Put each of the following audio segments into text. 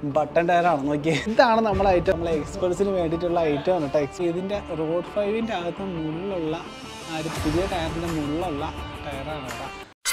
Button ടയറാണ് നോക്കിയേ ഇതാണ് നമ്മളെ ഐറ്റം നമ്മളെ എക്സ്പേർട്സിന് വേണ്ടിയിട്ടുള്ള ഐറ്റം ആണ് കേട്ടോ ഇതിൻ്റെ റോഡ് ഫൈവിൻ്റെ അകത്ത് മുള്ളുള്ള ആ ഒരു പുതിയ ടയറിൻ്റെ മുള്ളുള്ള ടയറാണ് കേട്ടോ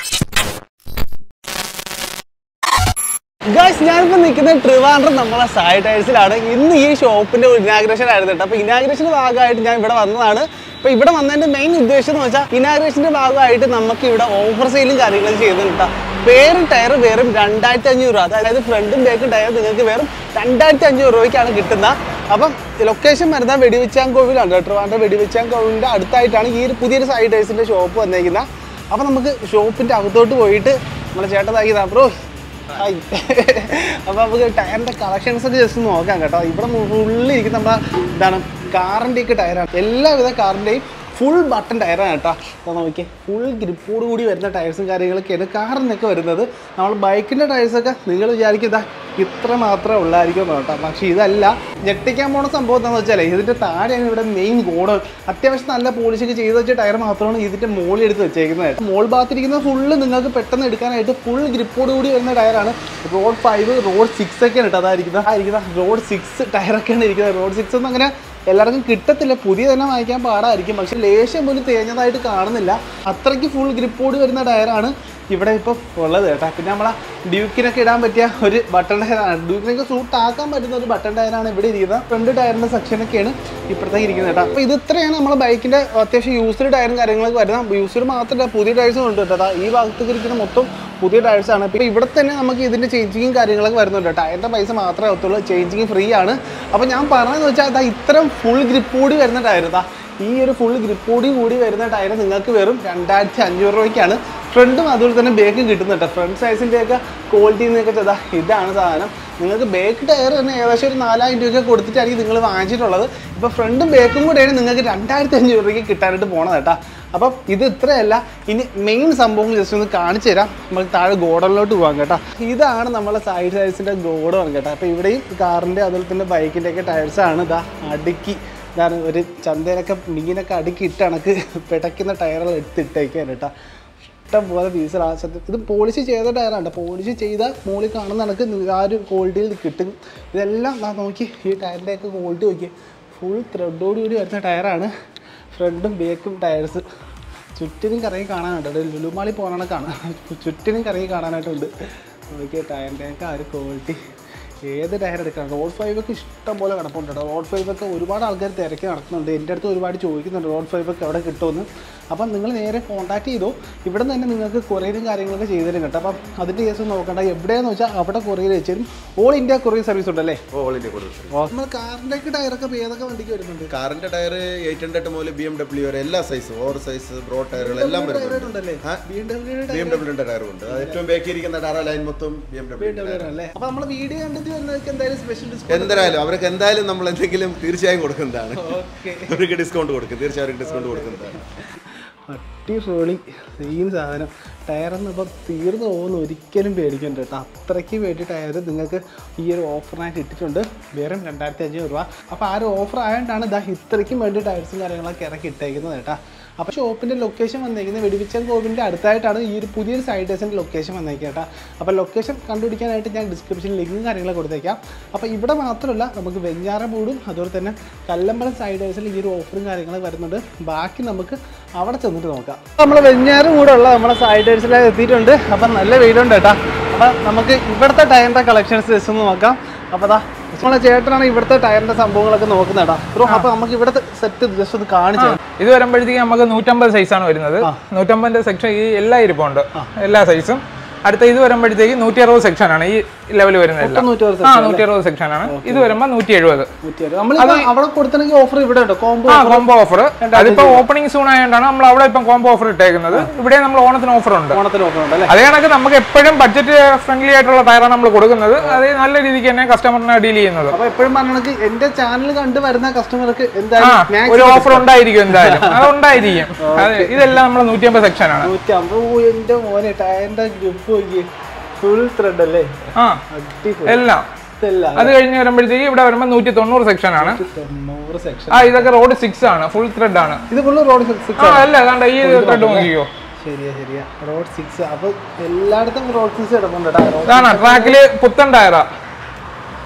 ഗൈസ് ഞാനിപ്പോൾ നിൽക്കുന്നത് ട്രിവാൻഡ്രം നമ്മളെ സായി ടൈൽസിലാണ് ഇന്ന് ഈ ഷോപ്പിന്റെ ഇനാഗ്രേഷൻ ആയിരുന്നു കേട്ടോ അപ്പോൾ ഇനാഗ്രേഷന്റെ ഭാഗമായിട്ട് ഞാൻ ഇവിടെ വന്നതാണ് അപ്പോൾ ഇവിടെ വന്നതിന്റെ മെയിൻ ഉദ്ദേശം എന്ന് വെച്ചാൽ ഇനാഗ്രേഷന്റെ ഭാഗമായിട്ട് നമുക്ക് ഇവിടെ ഓഫർ സെയിലും കാര്യങ്ങളും ചെയ്യുന്നുണ്ട് കേട്ടോ പേരും ടയർ വെറും രണ്ടായിരത്തി അഞ്ഞൂറ് രൂപ അതായത് ഫ്രണ്ടും ബാക്കും ടയർ നിങ്ങൾക്ക് വെറും രണ്ടായിരത്തി അഞ്ഞൂറ് രൂപയ്ക്കാണ് കിട്ടുന്നത് അപ്പം ലൊക്കേഷൻ വരുന്നത് വെടിവെച്ചാങ്കോവിലാണ് കേട്ടോ ട്രിവാൻഡ്രം വെടിവെച്ചാങ്കോവിലിൻ്റെ അടുത്തായിട്ടാണ് ഈ ഒരു പുതിയൊരു സായി ടൈൽസിന്റെ ഷോപ്പ് വന്നേക്കുന്നത് അപ്പം നമുക്ക് ഷോപ്പിന്റെ അകത്തോട്ട് പോയിട്ട് നമ്മളെ ചേട്ടതാക്കിയതാ ബ്രോ ഹായ് അപ്പോൾ നമുക്ക് ടയറിൻ്റെ കളക്ഷൻസ് ഒക്കെ ജസ്റ്റ് നോക്കാം കേട്ടോ ഇവിടെ ഫുള്ള് ഇരിക്കുന്ന നമ്മുടെ എന്താണ് കാറിൻ്റെ ഒക്കെ ടയറാണ് എല്ലാവിധ കാറിൻ്റെയും ഫുൾ ബട്ടൺ ടയറാണ് കേട്ടോ അപ്പോൾ നോക്കിയേ ഫുൾ ഗ്രിപ്പോട് കൂടി വരുന്ന ടയർസും കാര്യങ്ങളൊക്കെയാണ് കാറിനൊക്കെ വരുന്നത് നമ്മൾ ബൈക്കിൻ്റെ ടയർസൊക്കെ നിങ്ങൾ വിചാരിക്കും ഇതാ ഇത്ര മാത്രമേ ഉള്ളായിരിക്കും എന്ന് കേട്ടോ പക്ഷേ ഇതല്ല ഞെട്ടിക്കാൻ പോണ സംഭവം എന്താണെന്ന് വെച്ചാൽ ഇതിൻ്റെ താഴെയാണ് ഇവിടെ മെയിൻ ഗോഡ് അത്യാവശ്യം നല്ല പോളിഷൊക്കെ ചെയ്ത് വെച്ച ടയർ മാത്രമാണ് ഇതിൻ്റെ മുകളിൽ എടുത്ത് വെച്ചേക്കുന്നത് മോൾ ഭാഗത്തിരിക്കുന്ന ഫുള്ള് നിങ്ങൾക്ക് പെട്ടെന്ന് എടുക്കാനായിട്ട് ഫുൾ ഗ്രിപ്പോട് കൂടി വരുന്ന ടയറാണ് റോഡ് ഫൈവ് റോഡ് സിക്സ് ഒക്കെയാണ് കേട്ടോ അതായിരിക്കുന്നത് ആയിരിക്കുന്ന റോഡ് സിക്സ് ടയറൊക്കെയാണ് ഇരിക്കുന്നത് റോഡ് സിക്സ് ഒന്നും അങ്ങനെ എല്ലാവർക്കും കിട്ടത്തില്ല പുതിയ തന്നെ വാങ്ങിക്കാൻ പാടായിരിക്കും പക്ഷെ ലേശം പോലും തേഞ്ഞതായിട്ട് കാണുന്നില്ല അത്രയ്ക്ക് ഫുൾ ഗ്രിപ്പോട് വരുന്ന ടയറാണ് ഇവിടെ ഇപ്പോൾ ഉള്ളത് കേട്ടോ പിന്നെ നമ്മളെ ഡ്യൂക്കിനൊക്കെ ഇടാൻ പറ്റിയ ഒരു ബട്ടൺ ടയറാണ് ഡ്യൂക്കിനൊക്കെ സൂട്ട് ആക്കാൻ പറ്റുന്ന ഒരു ബട്ടൺ ടയറാണ് ഇവിടെ ഇരിക്കുന്നത് ഫ്രണ്ട് ടയറിൻ്റെ സെക്ഷനൊക്കെയാണ് ഇപ്പോഴത്തേക്ക് ഇരിക്കുന്നത് കേട്ടോ അപ്പോൾ ഇത് ഇത്രയാണ് നമ്മളെ ബൈക്കിൻ്റെ അത്യാവശ്യം യൂസ്ഡ് ടയറും കാര്യങ്ങളൊക്കെ വരുന്നത് യൂസ്ഡ് മാത്രമല്ല പുതിയ ടയർസും ഉണ്ട് കേട്ടോ ദാ ഈ ഭാഗത്തേക്ക് ഇരിക്കുന്ന മൊത്തം പുതിയ ടയർസാണ് ഇപ്പോൾ ഇവിടെ തന്നെ നമുക്ക് ഇതിൻ്റെ ചേഞ്ചിങ്ങും കാര്യങ്ങളൊക്കെ വരുന്നുണ്ട് ടയറിൻ്റെ പൈസ മാത്രമേ ആവത്തുള്ളൂ ചേഞ്ചിങ് ഫ്രീ ആണ് അപ്പോൾ ഞാൻ പറഞ്ഞതെന്ന് വെച്ചാൽ അതാ ഇത്തരം ഫുൾ ഗ്രിപ്പ് കൂടി വരുന്ന ടയർ ഇതാ ഈ ഒരു ഫുൾ ഗ്രിപ്പോടി കൂടി വരുന്ന ടയർ നിങ്ങൾക്ക് വെറും രണ്ടായിരത്തി അഞ്ഞൂറ് രൂപയ്ക്കാണ് ഫ്രണ്ടും അതുപോലെ തന്നെ ബേക്കും കിട്ടുന്നുണ്ട് ഫ്രണ്ട് സൈസിൻ്റെയൊക്കെ ക്വാളിറ്റി എന്നൊക്കെ ചെയ്താൽ ഇതാണ് സാധനം നിങ്ങൾക്ക് ബേക്ക് ടയർ തന്നെ ഏകദേശം ഒരു നാലായിരം രൂപയൊക്കെ കൊടുത്തിട്ടായിരിക്കും നിങ്ങൾ വാങ്ങിച്ചിട്ടുള്ളത് ഇപ്പോൾ ഫ്രണ്ടും ബേക്കും കൂടെയാണ് നിങ്ങൾക്ക് രണ്ടായിരത്തി അഞ്ഞൂറ് രൂപയ്ക്ക് കിട്ടാനായിട്ട് പോണത് കേട്ടോ അപ്പം ഇത് ഇത്രയല്ല ഇനി മെയിൻ സംഭവങ്ങൾ ജസ്റ്റ് ഒന്ന് കാണിച്ചു തരാം നമുക്ക് താഴെ ഗോഡനിലോട്ട് പോകാം കേട്ടോ ഇതാണ് നമ്മളെ സൈഡ് സൈസിൻ്റെ ഗോഡൺ കേട്ടോ അപ്പോൾ ഇവിടെയും കാറിൻ്റെ അതുപോലെ തന്നെ ബൈക്കിൻ്റെ ഒക്കെ ടയർസാണ് ഇതാ അടുക്കി ഇതാണ് ഒരു ചന്തയിലൊക്കെ മീനൊക്കെ അടുക്കി ഇട്ട് കണക്ക് പിടയ്ക്കുന്ന ടയറുകൾ എടുത്തിട്ടേക്കാൻ കേട്ടോ ഇഷ്ടം പോലെ പീസുകൾ ആ സത്യം ഇത് പോളിഷ് ചെയ്ത ടയറാണ് പോളിഷ് ചെയ്ത മുകളിൽ കാണുന്ന കണക്ക് നി- ആ ഒരു ക്വാളിറ്റിയിൽ കിട്ടും ഇതെല്ലാം ദാ നോക്കി ഈ ടയറിൻ്റെയൊക്കെ ക്വാളിറ്റി നോക്കി ഫുൾ ത്രെഡോട് കൂടി വരുന്ന ടയറാണ് ഫ്രണ്ടും ബേക്കും ടയർസ് ചുറ്റിനും കറങ്ങി കാണാനുണ്ട് ഒരു ലുലുമാളി പോകണ കാണാം ചുറ്റിനും കറങ്ങി കാണാനായിട്ടുണ്ട് നോക്കിയ ടയറിൻ്റെയൊക്കെ ആ ഒരു ക്വാളിറ്റി ഏത് ടയർ എടുക്കണം റോഡ് ഫൈവ് ഒക്കെ ഇഷ്ടം പോലെ കിടപ്പുണ്ട് കേട്ടോ റോഡ് ഫൈവ് ഒക്കെ ഒരുപാട് ആൾക്കാർ തിരക്കി നടക്കുന്നുണ്ട് എൻ്റെ അടുത്ത് ഒരുപാട് ചോദിക്കുന്നുണ്ട് റോഡ് ഫൈവ് ഒക്കെ എവിടെ കിട്ടുമെന്ന് അപ്പം നിങ്ങൾ നേരെ കോൺടാക്ട് ചെയ്തോ ഇവിടെ നിന്ന് തന്നെ നിങ്ങൾക്ക് കൊറിയറും കാര്യങ്ങളൊക്കെ ചെയ്തു തരും കേട്ടോ അപ്പം അതിൻ്റെ കേസ് നോക്കണ്ട എവിടെയാന്ന് വെച്ചാൽ അവിടെ കൊറിയർ വെച്ച് തരും ഓൾ ഇന്ത്യ കൊറിയർ സർവീസ് ഉണ്ടല്ലേ ഓൾ ഇന്ത്യ കൊടുത്തു നമ്മൾ കാറിൻ്റെ ഒക്കെ ടയറൊക്കെ ഇപ്പൊ ഏതൊക്കെ വണ്ടിക്ക് വരുന്നുണ്ട് കാറിന്റെ ടയർ എയ്റ്റ് ഹൺഡ്രഡ് മുതൽ ബി എം ഡബ്ല്യു വരെ എല്ലാ സൈസും ഓവർ സൈസ് ബ്രോഡ് ടയറുകൾ എല്ലാം വരുന്നുണ്ട് ഉണ്ടല്ലേ ആ? ബി എം ഡബ്ല്യൂയുടെ ബി എം ഡബ്ല്യൂന്റെ ടയറും ഉണ്ട് അത് ഏറ്റവും ബാക്കി ഇരിക്കുന്ന ടയർ ലൈൻ മൊത്തം ബി എം ഡബ്ല്യു അല്ലേ അപ്പൊ നമ്മൾ വീഡിയോ കണ്ടിട്ട് വരുന്നവർക്ക് എന്തായാലും സ്പെഷ്യൽ ഡിസ്കൗണ്ട് എന്തായാലും അവർക്ക് എന്തായാലും നമ്മൾ എന്തെങ്കിലും തീർച്ചയായും കൊടുക്കുന്നതാണ് ഓക്കെ അവർക്ക് ഡിസ്കൗണ്ട് കൊടുക്കും തീർച്ചയായും അവർക്ക് ഡിസ്കൗണ്ട് കൊടുക്കുന്നതാണ് അടിപൊളി സെയിം സാധനം ടയറൊന്നും ഇപ്പം തീർന്നു പോകുന്ന ഒരിക്കലും പേടിക്കണ്ട കേട്ടോ അത്രയ്ക്ക് വേണ്ടി ടയർ നിങ്ങൾക്ക് ഈ ഒരു ഓഫറിനായിട്ട് ഇട്ടിട്ടുണ്ട് വെറും രണ്ടായിരത്തി അഞ്ഞൂറ് രൂപ അപ്പോൾ ആ ഒരു ഓഫർ ആയതുകൊണ്ടാണ് ഇതാ ഇത്രയ്ക്കും വേണ്ടി ടയർസും കാര്യങ്ങളൊക്കെ ഇറക്കി ഇട്ടേക്കുന്നത് കേട്ടോ അപ്പോൾ ഷോപ്പിൻ്റെ ലൊക്കേഷൻ വന്നേക്കുന്നത് വെടിവിച്ചൻ കോവിലിൻ്റെ അടുത്തായിട്ടാണ് ഈ ഒരു പുതിയൊരു സൈഡേഴ്സിൻ്റെ ലൊക്കേഷൻ വന്നേക്കുക കേട്ടോ അപ്പോൾ ലൊക്കേഷൻ കണ്ടുപിടിക്കാനായിട്ട് ഞാൻ ഡിസ്ക്രിപ്ഷനിൽ ലിങ്കും കാര്യങ്ങളൊക്കെ കൊടുത്തേക്കാം അപ്പോൾ ഇവിടെ മാത്രമല്ല നമുക്ക് വെഞ്ഞാറമൂടും അതുപോലെ തന്നെ കല്ലമ്പലം സൈഡേഴ്സിൽ ഈ ഒരു ഓഫറും കാര്യങ്ങളൊക്കെ വരുന്നുണ്ട് ബാക്കി നമുക്ക് അവിടെ ചെന്നിട്ട് നോക്കാം നമ്മൾ വെഞ്ഞാറമൂടുള്ള നമ്മുടെ സൈഡേഴ്സിൽ എത്തിയിട്ടുണ്ട് അപ്പം നല്ല വെയിലുണ്ട് കേട്ടോ അപ്പം നമുക്ക് ഇവിടുത്തെ ടയറിൻ്റെ കളക്ഷൻസ് ജസ്റ്റ് ഒന്ന് നോക്കാം അപ്പോൾ അതാ നമ്മളെ ചേട്ടനാണ് ഇവിടുത്തെ ടയറിൻ്റെ സംഭവങ്ങളൊക്കെ നോക്കുന്നത് കേട്ടോ ബ്രോ അപ്പോൾ നമുക്ക് ഇവിടുത്തെ സെറ്റ് ജസ്റ്റ് ഒന്ന് കാണിച്ചു തരാം. ഇത് വരുമ്പോഴത്തേക്ക് നമുക്ക് നൂറ്റമ്പത് സൈസാണ് വരുന്നത് നൂറ്റമ്പതിന്റെ സെക്ഷൻ ഈ എല്ലാ ഇരിപ്പുണ്ട് എല്ലാ സൈസും അടുത്ത ഇത് വരുമ്പോഴത്തേക്ക് നൂറ്റി അറുപത് സെക്ഷൻ ആണ് ഈ ലെവൽ വരുന്നത് നൂറ്റി അറുപത് ആ നൂറ്റി അറുപത് സെക്ഷൻ ആണ് ഇത് വരുമ്പോൾ നൂറ്റി എഴുപത് നമ്മൾ അവിടെ കൊടുത്തിട്ടുണ്ടെങ്കിൽ ഓഫർ ഇവിടെ ഉണ്ടോ കോംബോ ആ കോംബോ ഓഫർ അതിപ്പോ ഓപ്പണിംഗ് സൂൺ ആയതുകൊണ്ടാണ് നമ്മൾ അവിടെ ഇപ്പം കോംബോ ഓഫർ ഇട്ടേക്കുന്നത് ഇവിടെ നമ്മൾ ഓണത്തിന് ഓഫർ ഉണ്ട് ഓണത്തിന് ഓഫർ ഉണ്ട് അല്ലേ അതേ കണക്ക് നമുക്ക് എപ്പോഴും ബഡ്ജറ്റ് ഫ്രണ്ട്ലി ആയിട്ടുള്ള ടയറാണ് നമ്മൾ കൊടുക്കുന്നത് അത് നല്ല രീതിക്ക് തന്നെ കസ്റ്റമറിനെ ഡീൽ ചെയ്യുന്നത് അപ്പൊ എപ്പോഴും പറഞ്ഞ എന്റെ ചാനൽ കണ്ടു വരുന്ന കസ്റ്റമർക്ക് ആ എന്തായാലും ഒരു ഓഫർ ഉണ്ടായിരിക്കും എന്തായാലും അത് ഉണ്ടായിരിക്കും അതെ ഇതെല്ലാം നമ്മൾ നൂറ്റി അമ്പത് സെക്ഷൻ ആണ് നൂറ്റി അമ്പത് എന്റെ മോനെ ടയറിന്റെ ഗ്രൂപ്പ് നോക്കി ഫുൾ ത്രെഡ് അല്ലേ ആ അടിപൊളി എല്ലാം ഇതല്ല അത് കഴിഞ്ഞ് വരുമ്പോഴത്തേക്ക് ഇവിടെ വരുമ്പോൾ നൂറ്റി തൊണ്ണൂറ് സെക്ഷൻ ആണ് തൊണ്ണൂറ് സെക്ഷൻ ആ ഇതൊക്കെ റോഡ് സിക്സ് ആണ് ഫുൾ ത്രെഡ് ആണ് ഇത് ഫുള്ള് റോഡ് സിക്സ് ആ അല്ല അതാണ്ട് ഈ ത്രെഡ് നോക്കിയോ ശരിയാ ശരിയാ റോഡ് സിക്സ് അപ്പൊ എല്ലായിടത്തും റോഡ് സിക്സ് കിടപ്പുണ്ട് കേട്ടോ റോഡ് ഇതാണ് ട്രാക്കില് പുത്തൻ ടയറാ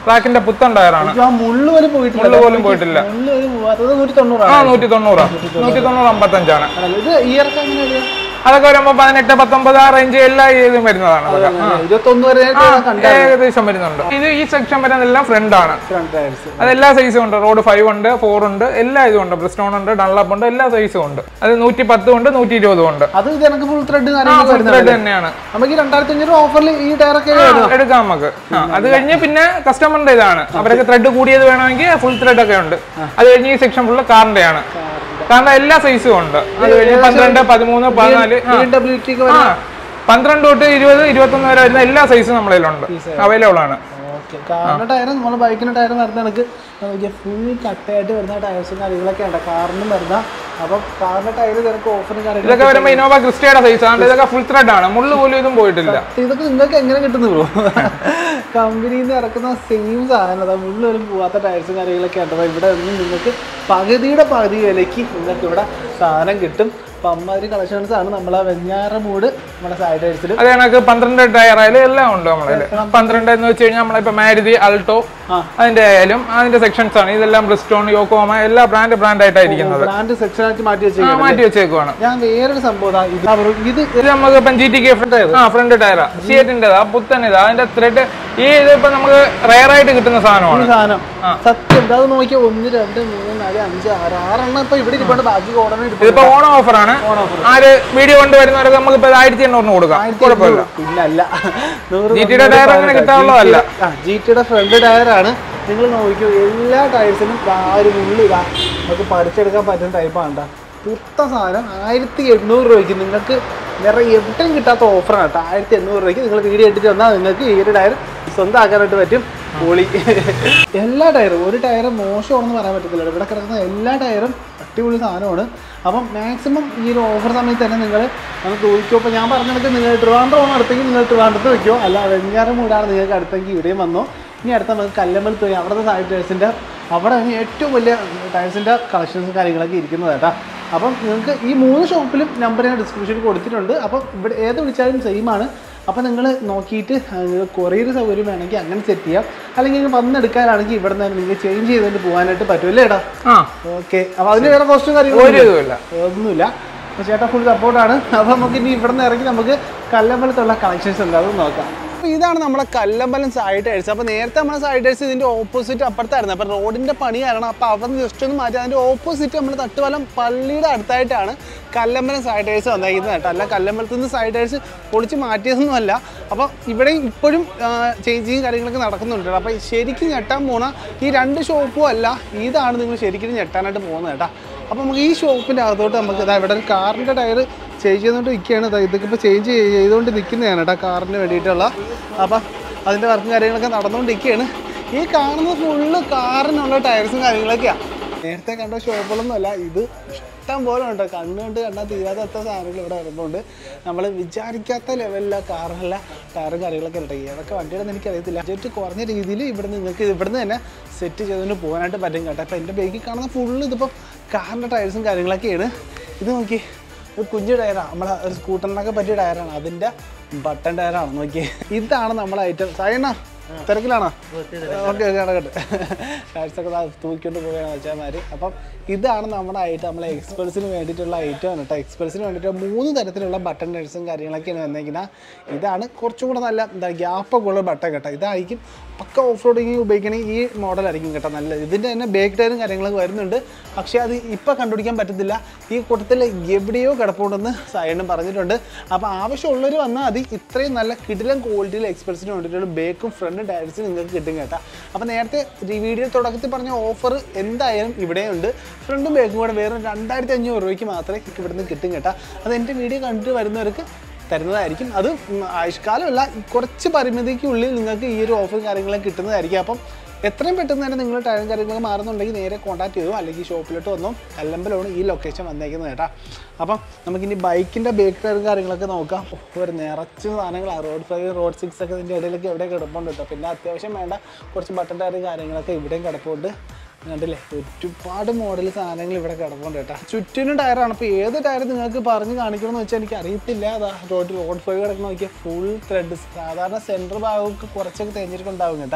ട്രാക്കിന്റെ പുത്തൻ ടയറാണ് ആ മുള്ളു പോലും പോയിട്ടില്ല മുള്ളു പോലും പോയിട്ടില്ല മുള്ളു പോലും പോവാത്തത് നൂറ്റി ആ തൊണ്ണൂറാണ് നൂറ്റി തൊണ്ണൂറാ നൂറ്റി തൊണ്ണൂറ് അമ്പത്തഞ്ചാണ് ഇത് ഇയർക്ക് എങ്ങനെയാണ് അതൊക്കെ വരുമ്പോ പതിനെട്ട് പത്തൊമ്പത് ആ റേഞ്ച് എല്ലാ ഇതും വരുന്നതാണ് അതൊക്കെ. ആ. ഇരുപത്തൊന്ന് വരെ കണ്ട ഏകദേശം വരുന്നുണ്ട് ഇത് ഈ സെക്ഷൻ വരുന്നതെല്ലാം ഫ്രണ്ട് ആണ് ഫ്രണ്ട് ടയർസ് അതെല്ലാ സൈസും ഉണ്ട് റോഡ് ഫൈവ് ഉണ്ട് ഫോർ ഉണ്ട് എല്ലാ ഇതും ഉണ്ട് ബ്രിസ്റ്റോൺ ഉണ്ട് ഡൺലപ്പ് ഉണ്ട് എല്ലാ സൈസും ഉണ്ട് അത് നൂറ്റി പത്തും ഉണ്ട് നൂറ്റി ഇരുപതും ഉണ്ട് അത് ഇത് എനിക്ക് ഫുൾ ത്രെഡ് ആ കാര്യങ്ങൾ ഫുൾ വരുന്നത് ത്രെഡ് തന്നെയാണ് നമുക്ക് ഈ രണ്ടായിരത്തി അഞ്ഞൂറ് ഓഫറിൽ ഈ ടയറൊക്കെ ആ, എടുക്കാം നമുക്ക് ആ, അത് കഴിഞ്ഞ് പിന്നെ കസ്റ്റമറിന്റെ ഇതാണ് അവർക്ക് ത്രെഡ് കൂടിയത് വേണമെങ്കിൽ ഫുൾ ത്രെഡ് ഒക്കെ ഉണ്ട് അത് കഴിഞ്ഞ് ഈ സെക്ഷൻ ഫുള്ള് കാറിന്റെ ആണ് കാരണം എല്ലാ സൈസും ഉണ്ട് അത് കഴിഞ്ഞ് പന്ത്രണ്ട് പതിമൂന്ന് പതിനാല് ആ. ബി ഡബ്ല്യു ടി ആ പന്ത്രണ്ട് തൊട്ട് ഇരുപത് ഇരുപത്തൊന്ന് വരെ വരുന്ന എല്ലാ സൈസും നമ്മുടെ കയ്യിലുണ്ട് അവൈലബിൾ ആണ് ഓക്കെ കാറിന്റെ ടയർ നമ്മൾ ബൈക്കിന്റെ ടയർ വരുന്ന കണക്ക് നോക്കിയാൽ ഫുൾ കട്ടയായിട്ട് വരുന്ന ടയർസും കാര്യങ്ങളൊക്കെ ഉണ്ട് കാറിനും വരുന്ന അപ്പം കാറിന്റെ ടയർ നിനക്ക് ഓഫറും കാര്യങ്ങളും ഇതൊക്കെ വരുമ്പോ ഇനോവ ക്രിസ്റ്റയുടെ സൈസ് ആണ് ഇതൊക്കെ ഫുൾ ത്രെഡ് ആണ് മുള്ളു പോലും ഇതും പോയിട്ടില്ല ഇതൊക്കെ നിങ്ങൾക്ക് എങ്ങനെ കിട്ടുന്നു ബ്രോ കമ്പനിയിൽ നിന്ന് ഇറക്കുന്ന സെയിം സാധനം അതാ മുകളിൽ വരും പോവാത്ത ടയർസും കാര്യങ്ങളൊക്കെ ഉണ്ട് അപ്പോൾ ഇവിടെ ഒന്നും നിങ്ങൾക്ക് പകുതിയുടെ പകുതി വിലയ്ക്ക് നിങ്ങൾക്ക് ഇവിടെ സാധനം കിട്ടും അപ്പം അമ്മാതിരി കളക്ഷൻസ് ആണ് നമ്മളെ വെഞ്ഞാറമൂട് നമ്മുടെ സൈഡ് ടയർസിൽ അത് കണക്ക് പന്ത്രണ്ട് ടയർ ആയാലും എല്ലാം ഉണ്ട് നമ്മളതിൽ പന്ത്രണ്ട് എന്ന് വെച്ച് കഴിഞ്ഞാൽ നമ്മളിപ്പോ മാരുതി അൾട്ടോ ആ. അതിന്റെ ആയാലും അതിന്റെ സെക്ഷൻസ് ആണ് ഇതെല്ലാം ബ്രിസ്റ്റോൺ യോക്കോമ എല്ലാ ബ്രാൻഡ് ബ്രാൻഡ് ആയിട്ടായിരിക്കുന്നത് ബ്രാൻഡ് സെക്ഷൻ ആക്കി മാറ്റി ആ, വെച്ചേക്കാണ് മാറ്റി വെച്ചേക്കുവാണ് ഞാൻ വേറൊരു സംഭവം ദാ ഇത് ആ bro, ഇത് ഇത് നമുക്ക് ഇപ്പം ജി ടി കെ ആ ഫ്രണ്ട് ടയറാ സിയറ്റിൻ്റെതാ പുത്തൻ ഇതാ അതിന്റെ ത്രെഡ് ഈ ഇത് ഇപ്പൊ നമുക്ക് റയർ ആയിട്ട് കിട്ടുന്ന ഈ സാധനമാണ് സാധനം സത്യം അത് നോക്കിയാൽ ഒന്ന് രണ്ട് മൂന്ന് നാല് അഞ്ച് ആറ് ആറെണ്ണം ഇപ്പൊ ഇവിടെ ഇരിപ്പുണ്ട് ബാക്കി ഓടണം ഇരിപ്പുണ്ട് ഇതിപ്പോ ഓണം ഓഫറാണ് ആര് വീഡിയോ കൊണ്ട് വരുന്നവർക്ക് നമുക്ക് ഇപ്പൊ ആയിരത്തി എണ്ണൂറിന് കൊടുക്കാം കുഴപ്പമില്ല പിന്നല്ല നൂറ് GT യുടെ ടയർ അങ്ങനെ കിട്ടാനുള്ളതല്ല. ജി ടിയുടെ ഫ്രണ്ട് ടയറാണ് നിങ്ങൾ നോക്കിയോ എല്ലാ ടയർസിനും ആ ഒരു ഉള്ളി ഇതാ നമുക്ക് പറിച്ചെടുക്കാൻ പറ്റുന്ന ടൈപ്പാണ് കേട്ടോ പുത്ത സാധനം ആയിരത്തി എണ്ണൂറ് രൂപയ്ക്ക് നിങ്ങൾക്ക് വേറെ എവിടെയും കിട്ടാത്ത ഓഫറാണ് കേട്ടോ ആയിരത്തി എണ്ണൂറ് രൂപയ്ക്ക് നിങ്ങൾ വീഡിയോ എടുത്തിട്ട് വന്നാൽ നിങ്ങൾക്ക് ഈ ഒരു ടയർ സ്വന്തമാക്കാനായിട്ട് പറ്റും പൊളി എല്ലാ ടയറും ഒരു ടയർ മോശമാണെന്ന് പറയാൻ പറ്റത്തില്ല ഇവിടെ കിടക്കുന്ന എല്ലാ ടയറും അടിപൊളി സാധനമാണ് അപ്പം മാക്സിമം ഈ ഒരു ഓഫർ സമയത്ത് തന്നെ നിങ്ങൾ നമുക്ക് ചോദിക്കുമോ അപ്പോൾ ഞാൻ പറഞ്ഞിട്ട് നിങ്ങൾ ട്രിവാൻഡ്രമാണ് അടുത്തെങ്കിൽ നിങ്ങൾ ട്രിവാൻഡ്രത്ത് വയ്ക്കുമോ അല്ല വെഞ്ഞാറ് മൂടാണ് നിങ്ങൾക്ക് അടുത്തെങ്കിൽ ഇവിടെയും വന്നോ ഇനി അടുത്ത നമുക്ക് കല്ലമ്പലത്ത് പോയി അവിടുത്തെ സാരി ടയർസിൻ്റെ അവിടെ ഏറ്റവും വലിയ ടയർസിൻ്റെ കളക്ഷൻസും കാര്യങ്ങളൊക്കെ ഇരിക്കുന്നത് കേട്ടോ അപ്പം നിങ്ങൾക്ക് ഈ മൂന്ന് ഷോപ്പിലും നമ്പർ ഞാൻ ഡിസ്ക്രിപ്ഷനിൽ കൊടുത്തിട്ടുണ്ട് അപ്പം ഇവിടെ ഏത് വിളിച്ചാലും സെയിം ആണ് അപ്പോൾ നിങ്ങൾ നോക്കിയിട്ട് കൊറിയർ സൗകര്യം വേണമെങ്കിൽ അങ്ങനെ സെറ്റ് ചെയ്യാം അല്ലെങ്കിൽ നിങ്ങൾ വന്നെടുക്കാനാണെങ്കിൽ ഇവിടെ നിന്ന് നിങ്ങൾക്ക് ചേഞ്ച് ചെയ്തുകൊണ്ട് പോകാനായിട്ട് പറ്റുമല്ലേ ഏട്ടാ ആ ഓക്കെ അപ്പോൾ അതിന് വേറെ കോസ്റ്റും ഒരു കാര്യങ്ങളും ഇതുമില്ല ഒന്നുമില്ല അപ്പോൾ ചേട്ടാ ഫുൾ സപ്പോർട്ടാണ് അപ്പോൾ നമുക്ക് ഇനി ഇവിടെ നിന്ന് ഇറങ്ങി നമുക്ക് കല്ലമ്പലത്തുള്ള കളക്ഷൻസ് ഉണ്ട് അത് നോക്കാം അപ്പോൾ ഇതാണ് നമ്മുടെ കല്ലമ്പലം സൈഡ് ടൈൽസ് അപ്പോൾ നേരത്തെ നമ്മുടെ സൈഡ് ടൈൽസ് ഇതിൻ്റെ ഓപ്പോസിറ്റ് അപ്പുറത്തായിരുന്നു അപ്പോൾ റോഡിൻ്റെ പണി കാരണം അപ്പോൾ അവിടെ നിന്ന് ജസ്റ്റ് ഒന്ന് മാറ്റി അതിൻ്റെ ഓപ്പോസിറ്റ് നമ്മുടെ തട്ടുവലം പള്ളിയുടെ അടുത്തായിട്ടാണ് കല്ലമ്പലം സൈഡ് ടൈൽസ് വന്നേക്കുന്നത് കേട്ടോ അല്ല കല്ലമ്പലത്തിൽ നിന്ന് സൈഡ് ടൈൽസ് പൊളിച്ച് മാറ്റിയതൊന്നുമല്ല അപ്പോൾ ഇവിടെ ഇപ്പോഴും ചേഞ്ചിങ് കാര്യങ്ങളൊക്കെ നടക്കുന്നുണ്ട് കേട്ടോ. അപ്പോൾ ശരിക്കും ഞെട്ടാൻ പോണ ഈ രണ്ട് ഷോപ്പും അല്ല ഇതാണ് നിങ്ങൾ ശരിക്കും ഞെട്ടാനായിട്ട് പോകുന്നത് കേട്ടോ അപ്പോൾ നമുക്ക് ഈ ഷോപ്പിൻ്റെ അകത്തോട്ട് നമുക്ക് ഇതാ ഇവിടെ ഒരു കാറിൻ്റെ ടയർ ചേഞ്ച് ചെയ്തുകൊണ്ട് നിൽക്കുകയാണ് ദാ ഇതൊക്കെ ഇപ്പോൾ ചേഞ്ച് ചെയ്തുകൊണ്ട് നിൽക്കുന്നതാണ് കേട്ടോ കാറിന് വേണ്ടിയിട്ടുള്ള അപ്പം അതിൻ്റെ വർക്കും കാര്യങ്ങളൊക്കെ നടന്നുകൊണ്ടിരിക്കുകയാണ് ഈ കാണുന്ന ഫുള്ള് കാറിനുള്ള ടയർസും കാര്യങ്ങളൊക്കെയാണ് നേരത്തെ കണ്ട ഷോപ്പുകളൊന്നും അല്ല ഇത് ഇഷ്ടം പോലെ ഉണ്ട് കണ്ണ് കണ്ട് കണ്ടാൽ തീരാത്ത സാധനങ്ങൾ ഇവിടെ വരുന്നുണ്ട് നമ്മൾ വിചാരിക്കാത്ത ലെവലിലെ കാറല്ല ടയറും കാര്യങ്ങളൊക്കെ ഉണ്ട് ഏതൊക്കെ വണ്ടിയാണെന്ന് എനിക്കറിയത്തില്ല ബഡ്ജറ്റ് കുറഞ്ഞ രീതിയിൽ ഇവിടെ നിങ്ങൾക്ക് ഇവിടുന്ന് തന്നെ സെറ്റ് ചെയ്തുകൊണ്ട് പോകാനായിട്ട് പറ്റും കേട്ടോ അപ്പോൾ എൻ്റെ ബൈക്കിൽ കാണുന്ന ഫുള്ള് ഇതിപ്പോൾ കാറിൻ്റെ ടയർസും കാര്യങ്ങളൊക്കെയാണ് ഇത് നോക്കി ഒരു കുഞ്ഞു ടയറാണ് നമ്മളെ ഒരു സ്കൂട്ടറിനൊക്കെ പറ്റിയ ടയറാണ് അതിൻ്റെ ബട്ടൺ ടയറാണ് നോക്കി ഇതാണ് നമ്മളെ ഐറ്റം സായണ്ണ തിരക്കിലാണോ ഓക്കെ ഓക്കെ നടക്കട്ടെ ടയർസൊക്കെ ദാ തൂക്കിക്കൊണ്ട് പോവുകയാണ് വെച്ചാൽ അപ്പം ഇതാണ് നമ്മുടെ ഐറ്റം നമ്മളെ എക്സ്പ്രസിന് വേണ്ടിയിട്ടുള്ള ഐറ്റം ആണ് കേട്ടോ എക്സ്പ്രസിന് വേണ്ടിയിട്ട് മൂന്ന് തരത്തിലുള്ള ബട്ടൺ ടയർസും കാര്യങ്ങളൊക്കെയാണ് വന്നേക്കുന്നത് ഇതാണ് കുറച്ചും കൂടെ നല്ല എന്താ ഗ്യാപ്പൊക്കെ ഉള്ള ബട്ടൺ കേട്ടോ ഇതായിരിക്കും പക്ക ഓഫ് റോഡിങ് ഉപയോഗിക്കണമെങ്കിൽ ഈ മോഡലായിരിക്കും കേട്ടോ നല്ലത് ഇതിൻ്റെ തന്നെ ബേക്ക് ടയറും കാര്യങ്ങളൊക്കെ വരുന്നുണ്ട് പക്ഷേ അത് ഇപ്പോൾ കണ്ടുപിടിക്കാൻ പറ്റത്തില്ല ഈ കൂട്ടത്തിൽ എവിടെയോ കിടപ്പുണ്ടെന്ന് സൈഡും പറഞ്ഞിട്ടുണ്ട് അപ്പോൾ ആവശ്യമുള്ളവർ വന്നാൽ മതി ഇത്രയും നല്ല കിടിലം ക്വാളിറ്റിയിൽ എക്സ്പ്രസിന് വേണ്ടിയിട്ടുള്ള ബേക്കും ഫ്രണ്ട് ടയർസ് നിങ്ങൾക്ക് കിട്ടും കേട്ടോ അപ്പോൾ നേരത്തെ ഈ വീഡിയോ തുടക്കത്തിൽ പറഞ്ഞ ഓഫർ എന്തായാലും ഇവിടെയുണ്ട് ഫ്രണ്ടും ബേക്കും കൂടെ വേറെ രണ്ടായിരത്തി അഞ്ഞൂറ് രൂപയ്ക്ക് മാത്രമേ ഇവിടുന്ന് കിട്ടും കേട്ടോ അത് എൻ്റെ വീഡിയോ കണ്ടിട്ട് വരുന്നവർക്ക് തരുന്നതായിരിക്കും അത് ഉം ആയുഷ്കാലമല്ല കുറച്ച് പരിമിതിക്കുള്ളിൽ നിങ്ങൾക്ക് ഈ ഒരു ഓഫർ കാര്യങ്ങളൊക്കെ കിട്ടുന്നതായിരിക്കും അപ്പം എത്രയും പെട്ടെന്ന് തന്നെ നിങ്ങൾ ടയറും കാര്യങ്ങളൊക്കെ മാറുന്നുണ്ടെങ്കിൽ നേരെ കോൺടാക്ട് ചെയ്തു അല്ലെങ്കിൽ ഷോപ്പിലോട്ട് വന്നോ കല്ലമ്പലമാണ് ഈ ലൊക്കേഷൻ വന്നേക്കുന്നത് കേട്ടോ അപ്പം നമുക്കിനി ബൈക്കിൻ്റെ ബേക്ക് ടയറും കാര്യങ്ങളൊക്കെ നോക്കാം ഓ, ഒരു നിറച്ച് സാധനങ്ങളാണ് റോഡ് ഫൈവ് റോഡ് സിക്സ് ഒക്കെ ഇതിൻ്റെ ഇടയിലൊക്കെ എവിടെ കിടപ്പുണ്ട് കേട്ടോ പിന്നെ അത്യാവശ്യം വേണ്ട കുറച്ച് ബട്ടൺ ടയറും കാര്യങ്ങളൊക്കെ ഇവിടെയും കിടപ്പുണ്ട് കണ്ടില്ലേ ഒരുപാട് മോഡൽ സാധനങ്ങൾ ഇവിടെ കിടപ്പുണ്ട് കേട്ടോ ചുറ്റിനും ടയറാണ് അപ്പോൾ ഏത് ടയർ നിങ്ങൾക്ക് പറഞ്ഞ് കാണിക്കണമെന്ന് വെച്ചാൽ എനിക്ക് അറിയത്തില്ല അതാ റോഡ് റോഡ് ഫൈവ് കിടക്കുന്ന നോക്കിയാൽ ഫുൾ ത്രെഡ് സാധാരണ സെൻറ്റർ ഭാഗമൊക്കെ കുറച്ചൊക്കെ തേഞ്ഞിട്ടുണ്ടാവും കേട്ടോ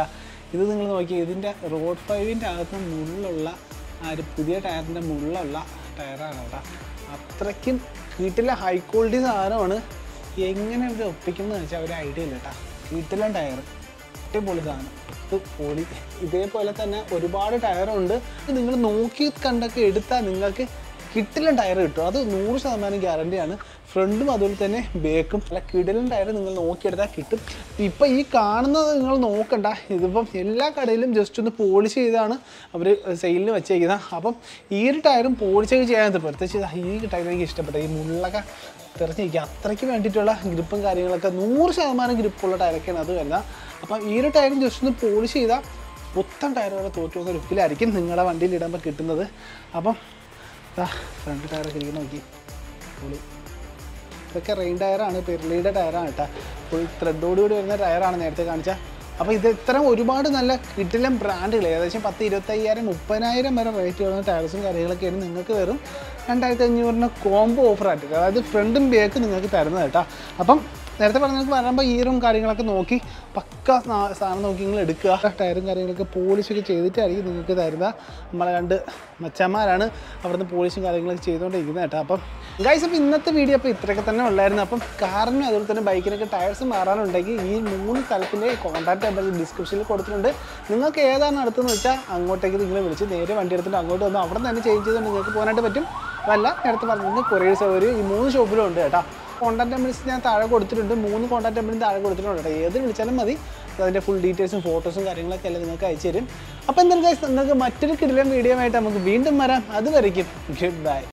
ഇത് നിങ്ങൾ നോക്കിയാൽ ഇതിൻ്റെ റോഡ് ഫൈവിൻ്റെ അകത്ത് മുള്ളുള്ള ആ ഒരു പുതിയ ടയറിൻ്റെ മുള്ളുള്ള ടയറാണ് കേട്ടോ അത്രയ്ക്കും വീട്ടിലെ ഹൈ ക്വാളിറ്റി സാധനമാണ് എങ്ങനെ ഇവർ ഒപ്പിക്കുന്നത് വെച്ചാൽ ഒരു ഐഡിയ ഇല്ല കേട്ടോ വീട്ടിലെ ടയർ അടിപൊളി സാധനം ഇത് പൊളി ഇതേപോലെ തന്നെ ഒരുപാട് ടയറുണ്ട് നിങ്ങൾ നോക്കി കണ്ടൊക്കെ എടുത്താൽ നിങ്ങൾക്ക് കിട്ടില്ല ടയർ കിട്ടും അത് നൂറ് ശതമാനം ഗ്യാരണ്ടിയാണ് ഫ്രണ്ടും അതുപോലെ തന്നെ ബേക്കും അല്ല കിടലും ടയർ നിങ്ങൾ നോക്കിയെടുത്താൽ കിട്ടും ഇപ്പം ഈ കാണുന്നത് നിങ്ങൾ നോക്കണ്ട ഇതിപ്പം എല്ലാ കടയിലും ജസ്റ്റ് ഒന്ന് പോളിഷ് ചെയ്താണ് അവർ സെയിലിന് വെച്ചേക്കുന്നത് അപ്പം ഈ ഒരു ടയറും പോളിഷ് ചെയ്യാൻ പ്രത്യേകിച്ച് ഇതാ ഈ ടയർ എനിക്ക് ഇഷ്ടപ്പെട്ടു ഈ മുള്ളൊക്കെ തെറിഞ്ഞിരിക്കുക അത്രയ്ക്ക് വേണ്ടിയിട്ടുള്ള ഗ്രിപ്പും കാര്യങ്ങളൊക്കെ നൂറ് ശതമാനം ഗ്രിപ്പുള്ള ടയറൊക്കെയാണ് അത് വരുന്നത് അപ്പം ഈ ഒരു ടയറും ജസ്റ്റ് ഒന്ന് പോളിഷ് ചെയ്താൽ പുത്തൻ ടയറുകളെ തോറ്റു പോകുന്ന ലുക്കിലായിരിക്കും നിങ്ങളുടെ വണ്ടിയിൽ ഇടുമ്പോൾ കിട്ടുന്നത് അപ്പം ഫ്രണ്ട് ടയറൊക്കെ ഇരിക്കുന്ന നോക്കി പൊളി ഇതൊക്കെ റെയിൻ ടയറാണ് പെർലിയുടെ ടയറാണ് കേട്ടോ ഫുൾ ത്രെഡോട് കൂടി വരുന്ന ടയറാണ് നേരത്തെ കാണിച്ച അപ്പോൾ ഇത് ഇത്തരം ഒരുപാട് നല്ല കിട്ടിലും ബ്രാൻഡുകൾ ഏകദേശം പത്ത് ഇരുപത്തയ്യായിരം മുപ്പതിനായിരം വരെ റേറ്റ് വരുന്ന ടയർസും കാര്യങ്ങളൊക്കെയാണ് നിങ്ങൾക്ക് വെറും രണ്ടായിരത്തി അഞ്ഞൂറിന് കോംബോ ഓഫർ ആയിട്ട് അതായത് ഫ്രണ്ടും ബേക്ക് നിങ്ങൾക്ക് തരുന്നത് കേട്ടോ അപ്പം നേരത്തെ പറഞ്ഞത് വരുമ്പോൾ ഈറും കാര്യങ്ങളൊക്കെ നോക്കി പക്ക സാ- സാധനം നോക്കി നിങ്ങൾ എടുക്കുക ടയറും കാര്യങ്ങളൊക്കെ പോളിഷൊക്കെ ചെയ്തിട്ടായിരിക്കും നിങ്ങൾക്ക് തരുന്നത് നമ്മളെ രണ്ട് മച്ചന്മാരാണ് അവിടുന്ന് പോളിഷും കാര്യങ്ങളൊക്കെ ചെയ്തുകൊണ്ടിരിക്കുന്നത് കേട്ടോ അപ്പം ഗൈസ് അപ്പോൾ ഇന്നത്തെ വീഡിയോ അപ്പോൾ ഇത്രയൊക്കെ തന്നെ ഉള്ളായിരുന്നു അപ്പം കാറിനും അതുപോലെ തന്നെ ബൈക്കിനൊക്കെ ടയർസ് മാറാനുണ്ടെങ്കിൽ ഈ മൂന്ന് സ്ഥലത്തിൻ്റെ കോൺടാക്ട് നമ്പർ ഡിസ്ക്രിപ്ഷനിൽ കൊടുത്തിട്ടുണ്ട് നിങ്ങൾക്ക് ഏതാണ് അടുത്തെന്ന് വെച്ചാൽ അങ്ങോട്ടേക്ക് നിങ്ങൾ വിളിച്ച് നേരെ വണ്ടി എടുത്തിട്ട് അങ്ങോട്ട് വന്ന് അവിടെ തന്നെ ചേഞ്ച് ചെയ്ത് നിങ്ങൾക്ക് പോകാനായിട്ട് പറ്റും അതല്ല നേരത്തെ പറഞ്ഞിട്ട് കൊറിയർ സൗകര്യം ഈ മൂന്ന് ഷോപ്പിലും ഉണ്ട് കേട്ടോ കോൺടാക്ട് നമ്പേഴ്സ് ഞാൻ താഴെ കൊടുത്തിട്ടുണ്ട് മൂന്ന് കോൺടാക്ട് നമ്പറും താഴെ കൊടുത്തിട്ടുണ്ട് കേട്ടോ ഏത് വിളിച്ചാലും മതി അതിൻ്റെ ഫുൾ ഡീറ്റെയിൽസും ഫോട്ടോസും കാര്യങ്ങളൊക്കെ എല്ലാം നിങ്ങൾക്ക് അയച്ചു തരും അപ്പോൾ എന്തായാലും guys, നിങ്ങൾക്ക് മറ്റൊരു കിടിലൻ വീഡിയോ ആയിട്ട് നമുക്ക് വീണ്ടും വരാം അതുവരയ്ക്കും ഗുഡ് ബൈ